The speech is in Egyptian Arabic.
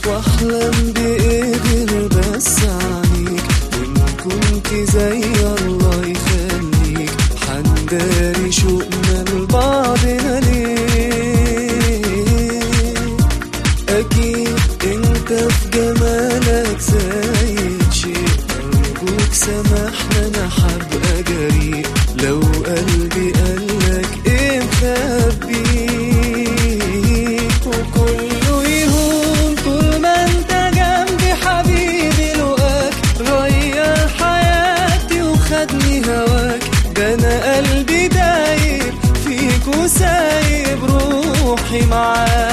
واحلم بايه غير بس عنيك وان كنت زي الله يخليك حنداري شوقنا لبعضنا ليه اكيد انت في جمالك زايد شيء ارجوك سامحنا انا حابقى جريء لو قلبي قالك ايه مخبيك وكله يهون طول ما انت جنبي حبيبي لقاك غير حياتي وخدني هواك ده انا قلبي دايب فيك وسايب روحي معاك